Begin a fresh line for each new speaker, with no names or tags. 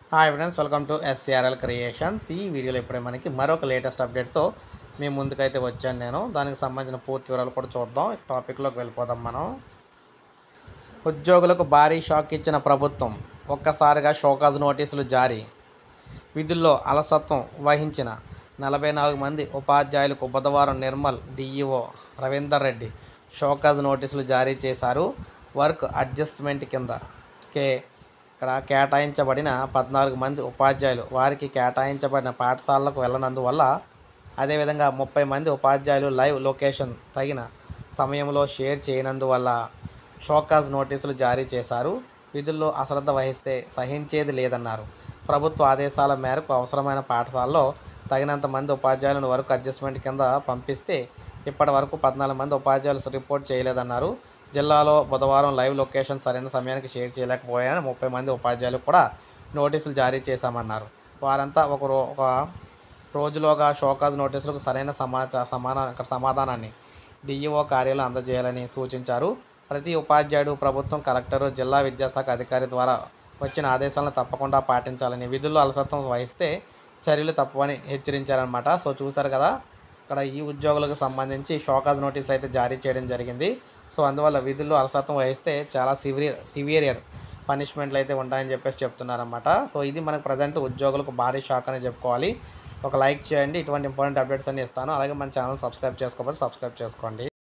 hi friends welcome to SCRL creations ఈ వీడియోలో ఇప్పుడే మనకి మరొక లేటెస్ట్ అప్డేట్తో మీ ముందుకైతే వచ్చాను నేను దానికి సంబంధించిన పూర్తి వివరాలు కూడా చూద్దాం ఈ టాపిక్లోకి వెళ్ళిపోదాం మనం ఉద్యోగులకు భారీ షాక్ ఇచ్చిన ప్రభుత్వం ఒక్కసారిగా షోకాజ్ నోటీసులు జారీ విధుల్లో అలసత్వం వహించిన నలభై నాలుగు మంది ఉపాధ్యాయులకు బుధవారం నిర్మల్ డిఈఓ రవీందర్ రెడ్డి షోకాజ్ నోటీసులు జారీ చేశారు వర్క్ అడ్జస్ట్మెంట్ కింద కే ఇక్కడ కేటాయించబడిన పద్నాలుగు మంది ఉపాధ్యాయులు వారికి కేటాయించబడిన పాఠశాలలకు వెళ్ళనందువల్ల అదేవిధంగా ముప్పై మంది ఉపాధ్యాయులు లైవ్ లొకేషన్ తగిన సమయంలో షేర్ చేయనందువల్ల షోకాజ్ నోటీసులు జారీ చేశారు విధుల్లో అశ్రద్ధ వహిస్తే సహించేది లేదన్నారు ప్రభుత్వ ఆదేశాల మేరకు అవసరమైన పాఠశాలలో తగినంత మంది ఉపాధ్యాయులను వర్క్ అడ్జస్ట్మెంట్ కింద పంపిస్తే ఇప్పటి వరకు పద్నాలుగు మంది ఉపాధ్యాయులు రిపోర్ట్ చేయలేదన్నారు జిల్లాలో బుధవారం లైవ్ లొకేషన్ సరైన సమయానికి షేర్ చేయలేకపోయాయని ముప్పై మంది ఉపాధ్యాయులకు కూడా నోటీసులు జారీ చేశామన్నారు వారంతా ఒక రో ఒక రోజులోగా షోకాజ్ నోటీసులకు సరైన సమాచార సమాన ఇక్కడ సమాధానాన్ని డిఈఓ కార్యాలయం అందజేయాలని సూచించారు ప్రతి ఉపాధ్యాయుడు ప్రభుత్వం కలెక్టరు జిల్లా విద్యాశాఖ అధికారి ద్వారా వచ్చిన ఆదేశాలను తప్పకుండా పాటించాలని విధుల్లో అలసత్వం వహిస్తే చర్యలు తప్పవని హెచ్చరించారనమాట సో చూసారు కదా ఇక్కడ ఈ ఉద్యోగులకు సంబంధించి షోకాజ్ నోటీసులు అయితే జారీ చేయడం జరిగింది సో అందువల్ల విధుల్లో అలసత్వం వహిస్తే చాలా సివియర్ సివియర్ పనిష్మెంట్లు అయితే ఉంటాయని చెప్పేసి చెప్తున్నారన్నమాట సో ఇది మనకు ప్రజెంట్ ఉద్యోగులకు భారీ షాక్ అని చెప్పుకోవాలి ఒక లైక్ చేయండి ఇటువంటి ఇంపార్టెంట్ అప్డేట్స్ అన్ని ఇస్తాను అలాగే మన ఛానల్ సబ్స్క్రైబ్ చేసుకోకపోతే సబ్స్క్రైబ్ చేసుకోండి